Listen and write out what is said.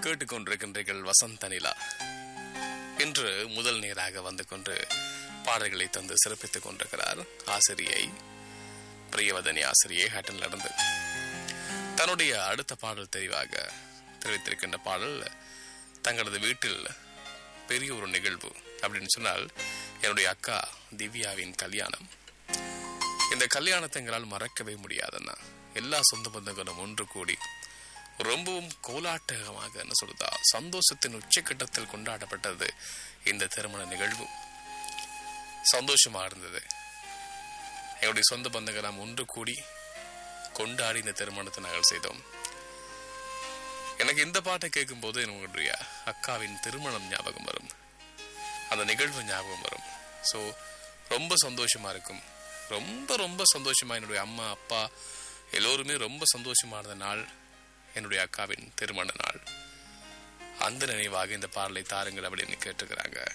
கேட்டுக்கொண்டிருக்கின்றீர்கள் வசந்த நிலா இன்று முதல் நேராக வந்து கொண்டு பாடல்களை தந்து சிறப்பித்துக் கொண்டிருக்கிறார் ஆசிரியை பிரியவதனி ஆசிரியை ஹேட்டன்ல இருந்து தன்னுடைய அடுத்த பாடல் தெரிவாக தெரிவித்திருக்கின்ற பாடல் தங்களது வீட்டில் பெரிய ஒரு நிகழ்வு அப்படின்னு சொன்னால் என்னுடைய அக்கா திவ்யாவின் கல்யாணம் இந்த கல்யாணத்தை எங்களால் மறக்கவே முடியாதுன்னா எல்லா சொந்த பந்தங்களும் ஒன்று கூடி ரொம்பவும் கோலாட்டகமாக என்ன சொல்றதா சந்தோஷத்தின் உச்சக்கட்டத்தில் கொண்டாடப்பட்டது இந்த திருமண நிகழ்வு சந்தோஷமா இருந்தது எங்களுடைய சொந்த பந்தங்கள் நாம் ஒன்று கூடி கொண்டாடி இந்த திருமணத்தை நாங்கள் செய்தோம் எனக்கு இந்த பாட்டை கேட்கும்போது என்னுடைய அக்காவின் திருமணம் ஞாபகம் வரும் அந்த நிகழ்வு ஞாபகம் வரும் ஸோ ரொம்ப சந்தோஷமா இருக்கும் ரொம்ப ரொம்ப சந்தோஷமா என்னுடைய அம்மா அப்பா எல்லோருமே ரொம்ப சந்தோஷமா இருந்த நாள் என்னுடைய அக்காவின் திருமண நாள் அந்த நினைவாக இந்த பாடலை தாருங்கள் அப்படின்னு கேட்டுக்கிறாங்க